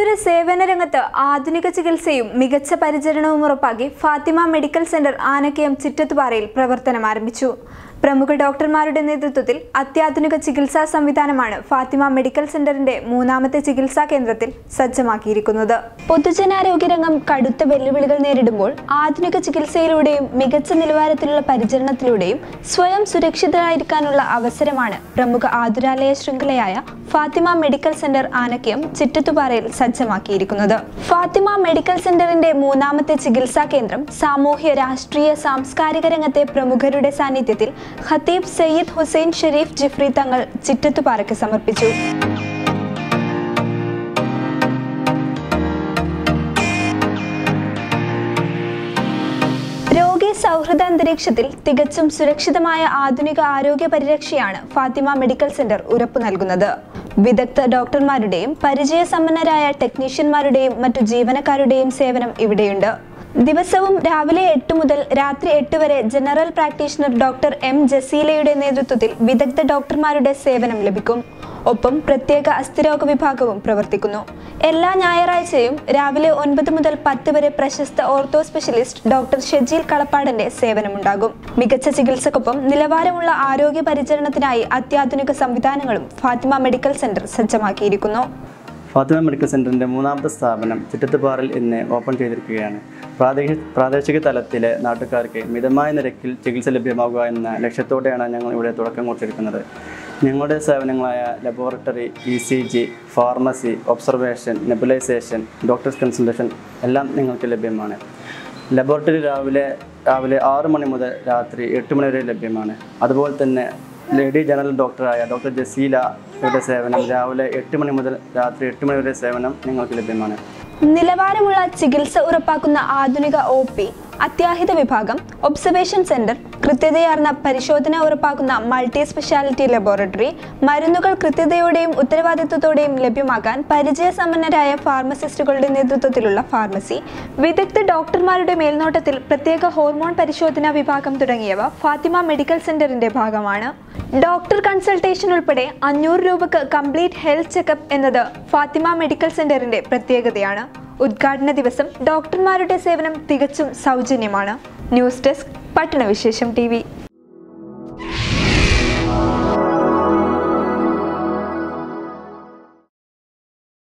ആതുര സേവന രംഗത്ത് ആധുനിക ചികിത്സയും മികച്ച പരിചരണവും ഉറപ്പാക്കി ഫാത്തിമ മെഡിക്കൽ സെന്റർ ആനക്കയം ചിറ്റത്തുപാറയിൽ പ്രവർത്തനം ആരംഭിച്ചു പ്രമുഖ ഡോക്ടർമാരുടെ നേതൃത്വത്തിൽ അത്യാധുനിക ചികിത്സാ സംവിധാനമാണ് ഫാത്തിമ മെഡിക്കൽ സെന്ററിന്റെ മൂന്നാമത്തെ ചികിത്സാ കേന്ദ്രത്തിൽ സജ്ജമാക്കിയിരിക്കുന്നത് പൊതുജനാരോഗ്യ രംഗം കടുത്ത വെല്ലുവിളികൾ നേരിടുമ്പോൾ ആധുനിക ചികിത്സയിലൂടെയും മികച്ച നിലവാരത്തിലുള്ള പരിചരണത്തിലൂടെയും സ്വയം സുരക്ഷിതരായിരിക്കാനുള്ള അവസരമാണ് പ്രമുഖ ആതുരാലയ ശൃംഖലയായ ഫാത്തിമ മെഡിക്കൽ സെന്റർ ആനക്കയം ചിറ്റത്തുപാറയിൽ സജ്ജമാക്കിയിരിക്കുന്നത് ഫാത്തിമ മെഡിക്കൽ സെന്ററിന്റെ മൂന്നാമത്തെ ചികിത്സാ കേന്ദ്രം സാമൂഹ്യ രാഷ്ട്രീയ സാംസ്കാരിക രംഗത്തെ പ്രമുഖരുടെ സാന്നിധ്യത്തിൽ ഖത്തീബ് സയ്യിദ് ഹുസൈൻ ഷെരീഫ് ജിഫ്രി തങ്ങൾ ചിറ്റത്തുപാറയ്ക്ക് സമർപ്പിച്ചു രോഗി സൗഹൃദ അന്തരീക്ഷത്തിൽ തികച്ചും സുരക്ഷിതമായ ആധുനിക ആരോഗ്യ പരിരക്ഷയാണ് ഫാത്തിമ മെഡിക്കൽ സെന്റർ ഉറപ്പു നൽകുന്നത് വിദഗ്ധ ഡോക്ടർമാരുടെയും പരിചയസമ്പന്നരായ ടെക്നീഷ്യന്മാരുടെയും മറ്റു ജീവനക്കാരുടെയും സേവനം ഇവിടെയുണ്ട് ദിവസവും രാവിലെ എട്ട് മുതൽ രാത്രി എട്ട് വരെ ജനറൽ പ്രാക്ടീഷണർ ഡോക്ടർ എം ജസീലയുടെ നേതൃത്വത്തിൽ വിദഗ്ധ ഡോക്ടർമാരുടെ സേവനം ലഭിക്കും ഒപ്പം പ്രത്യേക അസ്ഥിരോഗ വിഭാഗവും പ്രവർത്തിക്കുന്നു എല്ലാ ഞായറാഴ്ചയും രാവിലെ ഒൻപത് മുതൽ പത്ത് വരെ പ്രശസ്ത ഓർത്തോ സ്പെഷ്യലിസ്റ്റ് ഡോക്ടർ ഷെജീൽ കളപ്പാടന്റെ സേവനമുണ്ടാകും മികച്ച ചികിത്സക്കൊപ്പം നിലവാരമുള്ള ആരോഗ്യ പരിചരണത്തിനായി അത്യാധുനിക സംവിധാനങ്ങളും ഫാത്തിമ മെഡിക്കൽ സെന്റർ സജ്ജമാക്കിയിരിക്കുന്നു ഫാത്തിമ മെഡിക്കൽ സെൻ്ററിൻ്റെ മൂന്നാമത്തെ സ്ഥാപനം ചിറ്റത്തുപാറിൽ ഇന്ന് ഓപ്പൺ ചെയ്തിരിക്കുകയാണ് പ്രാദേശിക പ്രാദേശിക തലത്തിലെ നാട്ടുകാർക്ക് മിതമായ നിരക്കിൽ ചികിത്സ ലഭ്യമാകുക എന്ന ലക്ഷ്യത്തോടെയാണ് ഞങ്ങൾ ഇവിടെ തുടക്കം കുറിച്ചിരിക്കുന്നത് ഞങ്ങളുടെ സേവനങ്ങളായ laboratory E C G pharmacy observation nebulisation doctors consultation എല്ലാം നിങ്ങൾക്ക് ലഭ്യമാണ് ലബോറട്ടറി രാവിലെ രാവിലെ ആറ് മണി മുതൽ രാത്രി എട്ട് മണി വരെ ലഭ്യമാണ് അതുപോലെ തന്നെ ലേഡി ജനറൽ ഡോക്ടറായ ഡോക്ടർ ജസീല യുടെ സേവനം രാവിലെ എട്ട് മണി മുതൽ രാത്രി എട്ട് മണി വരെ സേവനം നിങ്ങൾക്ക് ലഭ്യമാണ് നിലവാരമുള്ള ചികിത്സ ഉറപ്പാക്കുന്ന ആധുനിക ഒ പി അത്യാഹിത വിഭാഗം ഒബ്സർവേഷൻ സെന്റർ കൃത്യതയാർന്ന പരിശോധന ഉറപ്പാക്കുന്ന മൾട്ടി സ്പെഷ്യാലിറ്റി ലബോറട്ടറി മരുന്നുകൾ കൃത്യതയോടെയും ഉത്തരവാദിത്വത്തോടെയും ലഭ്യമാക്കാൻ പരിചയസമ്പന്നരായ ഫാർമസിസ്റ്റുകളുടെ നേതൃത്വത്തിലുള്ള ഫാർമസി വിദഗ്ധ ഡോക്ടർമാരുടെ മേൽനോട്ടത്തിൽ പ്രത്യേക ഹോർമോൺ പരിശോധനാ വിഭാഗം തുടങ്ങിയവ ഫാത്തിമ മെഡിക്കൽ സെന്ററിന്റെ ഭാഗമാണ് ഡോക്ടർ കൺസൾട്ടേഷൻ ഉൾപ്പെടെ അഞ്ഞൂറ് രൂപക്ക് കംപ്ലീറ്റ് ഹെൽത്ത് ചെക്കപ്പ് എന്നത് ഫാത്തിമ മെഡിക്കൽ സെന്ററിന്റെ പ്രത്യേകതയാണ് ഉദ്ഘാടന ദിവസം ഡോക്ടർമാരുടെ സേവനം തികച്ചും സൗജന്യമാണ് ന്യൂസ് ഡെസ്ക് പട്ടണവിശേഷം ടി